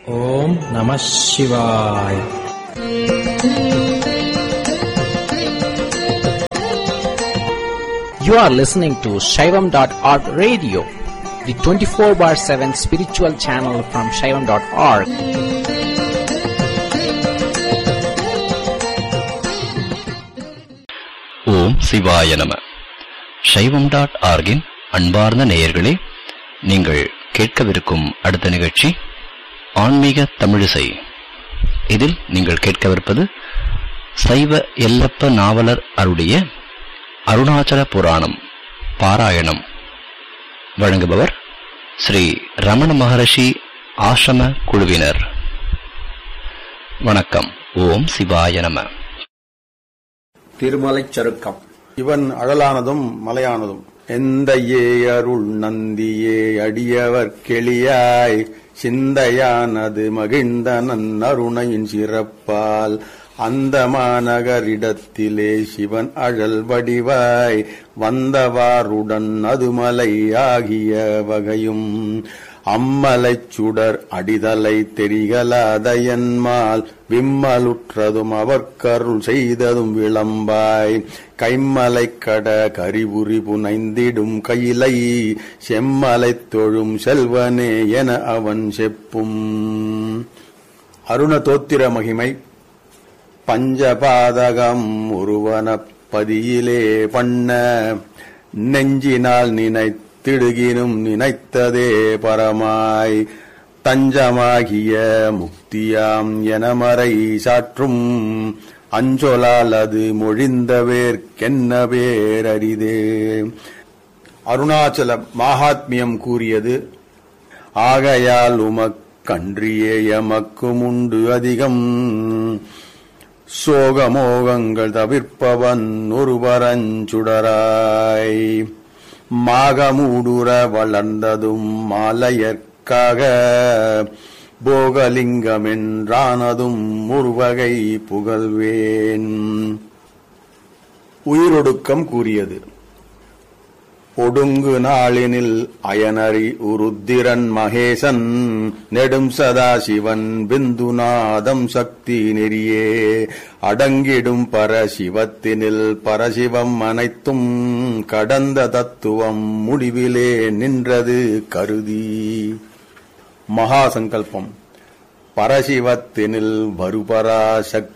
ஓம் நம சிவாய் You are listening to Shaivam.org radio, the 24 bar 7 spiritual channel from Shaivam.org. ஓம் சிவாய நம சைவம் டாட் ஆர்கின் அன்பார்ந்த நேயர்களே நீங்கள் கேட்கவிருக்கும் அடுத்த நிகழ்ச்சி ஆன்மீக தமிழிசை இதில் நீங்கள் கேட்கவிருப்பது சைவ எல்லப்ப நாவலர் அருடைய அருணாச்சல புராணம் பாராயணம் வழங்குபவர் ஸ்ரீ ரமண மகரிஷி ஆசிரம குழுவினர் வணக்கம் ஓம் சிவாய நம திருமலைச் சருக்கம் இவன் அழலானதும் மலையானதும் எந்தையே அருள் நந்தியே அடியவர் கெளியாய் சிந்தையானது மகிழ்ந்தனன் அருணையின் சிறப்பால் அந்த மாநகரிடத்திலே சிவன் அழல் வடிவாய் வந்தவாருடன் அதுமலை ஆகிய வகையும் அம்மலைச் சுடர் அடிதலை தெரிகலாதயன்மால் விம்மலுற்றதும் அவர்க்கருள் செய்ததும் விளம்பாய் கைம்மலை கட கரிபுரி புனைந்திடும் கையிலை செம்மலைத் தொழும் செல்வனே என அவன் செப்பும் அருண தோத்திர மகிமை பஞ்சபாதகம் ஒருவனப் பதியிலே பண்ண நெஞ்சினால் நினைத்திடுகினும் நினைத்ததே பரமாய் தஞ்சமாகிய முக்தியாம் எனமறை சாற்றும் அஞ்சொலால் அது மொழிந்தவேற்கென்ன பேரரிதே அருணாச்சல மாகாத்மியம் கூறியது ஆகையால் உமக்கன்றியே எமக்கும் உண்டு அதிகம் சோகமோகங்கள் தவிர்ப்பவன் ஒருவரஞ்சுடராய் மாகமூடுற வளர்ந்ததும் மாலையற்காக போகலிங்கமென்றானதும் ஒருவகை புகழ்வேன் உயிரொடுக்கம் கூறியது ஒடுங்கு நாளினில் அயனரி உருத்திரன் மகேசன் நெடும் சதாசிவன் பிந்துநாதம் சக்தி நெறியே அடங்கிடும் பரசிவத்தினில் பரசிவம் அனைத்தும் கடந்த தத்துவம் முடிவிலே நின்றது கருதி மகா சங்கல்பம் பரசிவத்தினில் வருபரா சக்தி